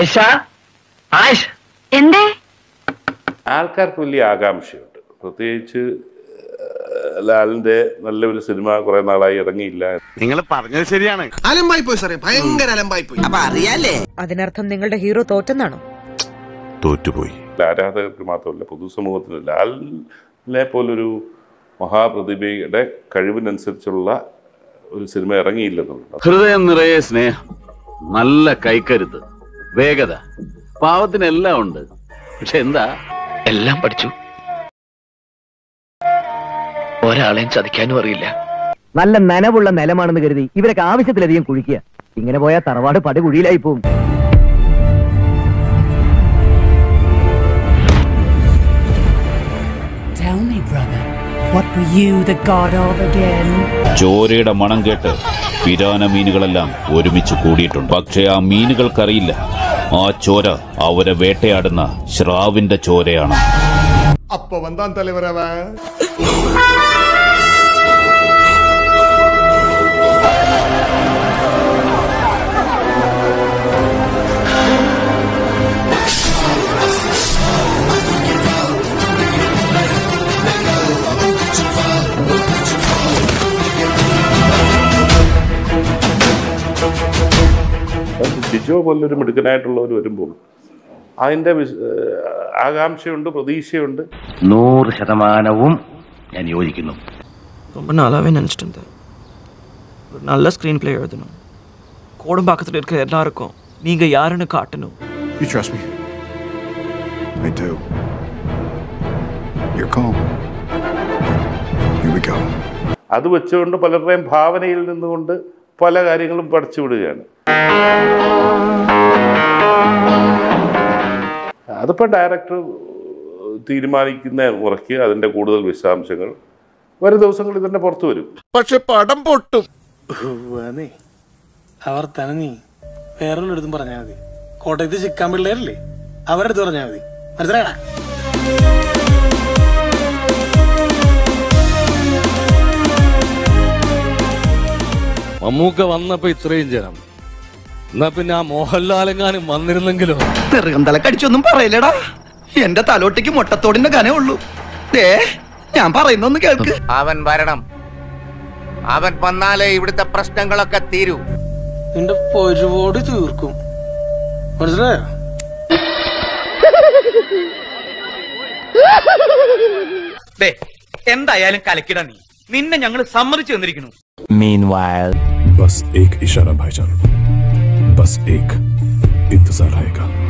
ആയിഷ ആയിഷ എന്തേ ആൾക്കാർക്ക് വലിയ ആകാംക്ഷയുണ്ട് പ്രത്യേകിച്ച് ഏഹ്, ലാലിന്റെ നല്ലൊരു സിനിമ കുറെ നാളായി ഇറങ്ങിയില്ല നിങ്ങൾ പറഞ്ഞത് ശരിയാണ് അലമ്പായി പോയി സാറേ ഭയങ്കര അലമ്പായി പോയി അപ്പൊ അറിയാലേ അതിനർത്ഥം നിങ്ങളുടെ ഹീറോ തോറ്റെന്നാണോ തോറ്റുപോയി ആരാധകർക്ക് മാത്രമല്ല പൊതുസമൂഹത്തിന് ലാലിനെ പോലൊരു മഹാപ്രതിഭയുടെ കഴിവിനനുസരിച്ചുള്ള ഒരു സിനിമ ഇറങ്ങിയില്ലെന്നുള്ളത് ഹൃദയം നിറയെ സ്നേഹം നല്ല കൈക്കരുത്ത് വേഗത പാവത്തിനെല്ലാം ഉണ്ട് പക്ഷെ എന്താ എല്ലാം പഠിച്ചു ഒരാളെയും ചതിക്കാനും അറിയില്ല നല്ല നനവുള്ള നിലമാണെന്ന് കരുതി ഇവരൊക്കെ ആവശ്യത്തിലധികം കുഴിക്കുക ഇങ്ങനെ പോയാൽ തറവാട് പടുകുഴിയിലായി പോവും Tell me, brother, what were you the god of again? ചോരയുടെ മണം കേട്ട് പിരാന മീനുകളെല്ലാം ഒരുമിച്ച് കൂടിയിട്ടുണ്ട് പക്ഷെ ആ മീനുകൾക്കറിയില്ല ആ ചോര അവരെ വേട്ടയാടുന്ന ശ്രാവിന്റെ ചോരയാണ് അപ്പൊ വന്താൻ തലവരവ ജിജോ പോലൊരു മിടുക്കനായിട്ടുള്ളവർ വരുമ്പോൾ അതിൻ്റെ വിശ- ഏഹ്, ആകാംക്ഷയുണ്ട് പ്രതീക്ഷയുണ്ട് നൂറ് ശതമാനവും ഞാൻ യോജിക്കുന്നു ரொம்ப நல்லாவே நினச்சிட்டு இருந்தேன் ஒரு நல்ல ஸ்க்ரீன் பிளே எழுதணும் கோடம்பாக்கத்தில் இருக்க எல்லாருக்கும் நீங்கள் யாருன்னு காட்டணும் You trust me? I do. You're calm. Here we go. അത് വെച്ചുകൊണ്ട് പലരുടെയും ഭാവനയിൽ നിന്നുകൊണ്ട് പല കാര്യങ്ങളും പഠിച്ചു വിടുകയാണ് അതിപ്പോൾ ഡയറക്ടർ തീരുമാനിക്കുന്ന മുറയ്ക്ക് അതിൻ്റെ കൂടുതൽ വിശദാംശങ്ങൾ വരും ദിവസങ്ങളിൽ തന്നെ പുറത്തു വരും പക്ഷെ പടം പൊട്ടും അവർ തന്നെ നീ വേറൊരിടത്തും പറഞ്ഞാൽ മതി കോട്ടയത്ത് ചിക്കാൻ പിള്ളേരല്ലേ അവരുടെ അടുത്ത് പറഞ്ഞാൽ മതി മനസ്സിലായടാ മമ്മൂക്ക വന്നപ്പോ ഇത്രയും ജനം എന്നാ പിന്നെ ആ മോഹൻലാലെങ്ങാനും വന്നിരുന്നെങ്കിലോ തെറുകം തലക്കടിച്ചൊന്നും പറയില്ലടാ എന്റെ തലോട്ടിക്ക് മുട്ടത്തോടിന്റെ കനേ ഉള്ളൂ ദേ ഞാൻ പറയുന്നൊന്ന് കേൾക്ക് അവൻ വരണം അവൻ വന്നാലേ ഇവിടുത്തെ പ്രശ്നങ്ങളൊക്കെ തീരൂ നിന്റെ ഒരുപാട് തീർക്കും മനസ്സിലായോ എന്തായാലും കലക്കിട നീ നിന്നെ ഞങ്ങൾ സമ്മതിച്ചു തന്നിരിക്കുന്നു बस एक इशारा भाईजान बस एक इंतजार रहेगा